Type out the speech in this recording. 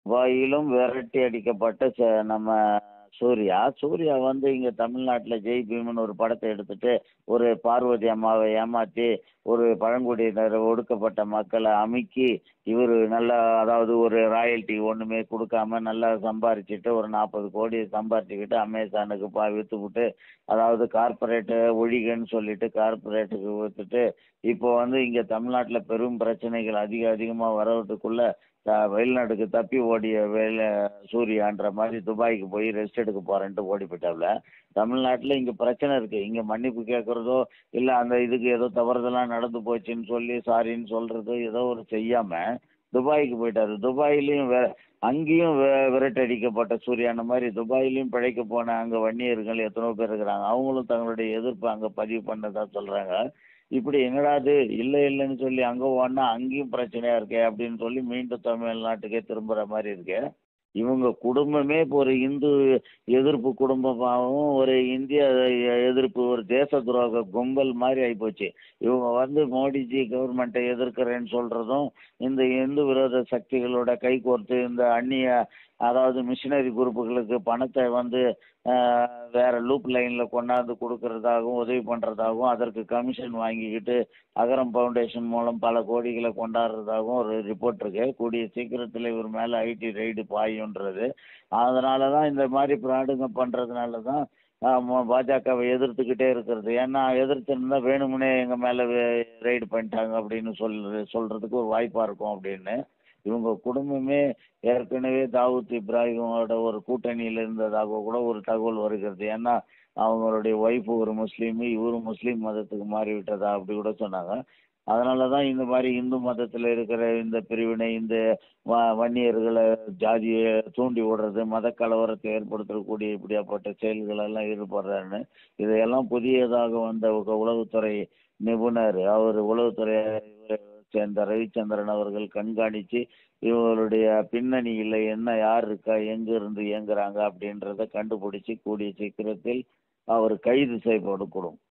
துபாயிலும் விரட்டி அடிக்கப்பட்ட ச நம்ம சூர்யா சூர்யா வந்து இங்கே தமிழ்நாட்டில் ஜெய் பீம்னு ஒரு படத்தை எடுத்துட்டு ஒரு பார்வதி அம்மாவை ஏமாற்றி ஒரு பழங்குடியினர் ஒடுக்கப்பட்ட மக்களை அமுக்கி இவர் நல்லா அதாவது ஒரு ராயல்ட்டி ஒன்றுமே கொடுக்காம நல்லா சம்பாரிச்சிட்டு ஒரு நாற்பது கோடி சம்பாரிச்சுக்கிட்டு அமேசானுக்கு பா விற்றுப்புட்டு அதாவது கார்ப்பரேட்டு ஒழிகன்னு சொல்லிட்டு கார்ப்பரேட்டுக்கு விற்றுட்டு இப்போ வந்து இங்கே தமிழ்நாட்டில் பெரும் பிரச்சனைகள் அதிக அதிகமாக வரதுக்குள்ள த வெளிநாட்டுக்கு தப்பி ஓடிய வேலை சூர்யான்ற மாதிரி துபாய்க்கு போய் ரெஸ்ட் எடுக்க போகிறேன்ட்டு ஓடி போயிட்டாப்புல தமிழ்நாட்டில் இங்கே பிரச்சனை இருக்குது இங்கே மன்னிப்பு கேட்குறதோ இல்லை அந்த இதுக்கு ஏதோ தவறுதெல்லாம் நடந்து போச்சுன்னு சொல்லி சாரின்னு சொல்கிறது ஏதோ ஒரு செய்யாமல் துபாய்க்கு போயிட்டாரு துபாயிலையும் வே அங்கேயும் வே விரட்டடிக்கப்பட்ட சூர்யான மாதிரி துபாயிலையும் பிழைக்க போன அங்கே வன்னியர்கள் எத்தனோ பேர் இருக்கிறாங்க அவங்களும் தங்களுடைய எதிர்ப்பு அங்கே பதிவு பண்ணதா சொல்கிறாங்க இப்படி என்னடா இது இல்லை இல்லைன்னு சொல்லி அங்கே ஓடினா அங்கேயும் பிரச்சனையாக இருக்கே அப்படின்னு சொல்லி மீண்டும் தமிழ்நாட்டுக்கே திரும்புகிற மாதிரி இருக்கே இவங்க குடும்பமே இப்போ ஒரு இந்து எதிர்ப்பு குடும்பமாகவும் ஒரு இந்திய எதிர்ப்பு ஒரு தேச துரோக கும்பல் மாதிரி ஆகிப்போச்சு இவங்க வந்து மோடிஜி கவர்மெண்ட்டை எதிர்க்கிறேன்னு சொல்கிறதும் இந்த இந்து விரோத சக்திகளோட கைகோர்த்து இந்த அந்நிய அதாவது மிஷினரி குரூப்புகளுக்கு பணத்தை வந்து வேறு லூப் லைனில் கொண்டாந்து கொடுக்கறதாகவும் உதவி பண்ணுறதாகவும் அதற்கு கமிஷன் வாங்கிக்கிட்டு அகரம் ஃபவுண்டேஷன் மூலம் பல கோடிகளை கொண்டாடுறதாகவும் ஒரு ரிப்போர்ட் இருக்கு கூடிய சீக்கிரத்தில் இவர் மேலே ஐடி ரைடு பாயுன்றது அதனால தான் இந்த மாதிரி ஃப்ராடுங்க பண்ணுறதுனால தான் பாஜகவை எதிர்த்துக்கிட்டே இருக்கிறது ஏன்னா எதிர்த்துருந்தா வேணுமுனே எங்கள் மேலே ரைடு பண்ணிட்டாங்க அப்படின்னு சொல் சொல்கிறதுக்கு ஒரு வாய்ப்பாக இருக்கும் அப்படின்னு இவங்க குடும்பமே ஏற்கனவே தாவூத் இப்ராஹிமோட ஒரு கூட்டணியில் இருந்ததாக கூட ஒரு தகவல் வருகிறது ஏன்னா அவங்களுடைய ஒய்ஃபு ஒரு முஸ்லீமு இவரும் முஸ்லீம் மதத்துக்கு மாறிவிட்டதா அப்படி கூட சொன்னாங்க அதனால தான் இந்த மாதிரி இந்து மதத்தில் இருக்கிற இந்த பிரிவினை இந்த வ வன்னியர்களை ஜாதியை தூண்டி விடுறது மத கலவரத்தை ஏற்படுத்தக்கூடிய இப்படியாப்பட்ட செயல்களெல்லாம் ஈடுபடுறாருன்னு இதையெல்லாம் புதியதாக வந்த உளவுத்துறை நிபுணர் அவர் உளவுத்துறை சேர்ந்த ரவிச்சந்திரன் அவர்கள் கண்காணித்து இவங்களுடைய பின்னணியில் என்ன யார் இருக்கா எங்கே இருந்து இயங்குறாங்க அப்படின்றத கண்டுபிடிச்சி கூடிய சீக்கிரத்தில் அவர் கைது செய்யப்படக்கூடும்